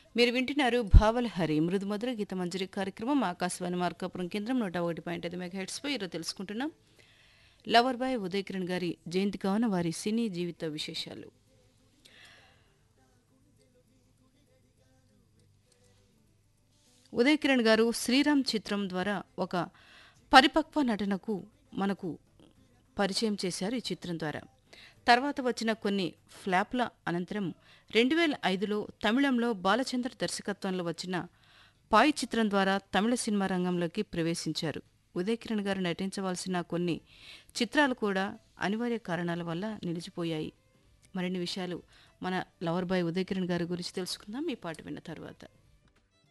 మీరు వింటున్నారు భావలహరి మృదుమధుర గీత మంజరి కార్యక్రమం ఆకాశవాణి మార్కాపురం కేంద్రం నూట ఒకటి పాయింట్ ఐదు మెగా హెడ్స్పై ఈరోజు తెలుసుకుంటున్నాం లవర్ బాయ్ ఉదయ్ కిరణ్ గారి జయంతి కావున వారి సినీ జీవిత విశేషాలు ఉదయ్ కిరణ్ గారు శ్రీరామ్ చిత్రం ద్వారా ఒక పరిపక్వ నటనకు మనకు పరిచయం చేశారు ఈ చిత్రం ద్వారా తర్వాత వచ్చిన కొన్ని ఫ్లాప్ల అనంతరం రెండు వేల ఐదులో తమిళంలో బాలచంద్ర దర్శకత్వంలో వచ్చిన పాయ్ చిత్రం ద్వారా తమిళ సినిమా రంగంలోకి ప్రవేశించారు ఉదయ్ కిరణ్ గారు నటించవలసిన కొన్ని చిత్రాలు కూడా అనివార్య కారణాల వల్ల నిలిచిపోయాయి మరిన్ని విషయాలు మన లవర్ బాయ్ ఉదయ్ కిరణ్ గారి గురించి తెలుసుకుందాం ఈ పాట విన్న తర్వాత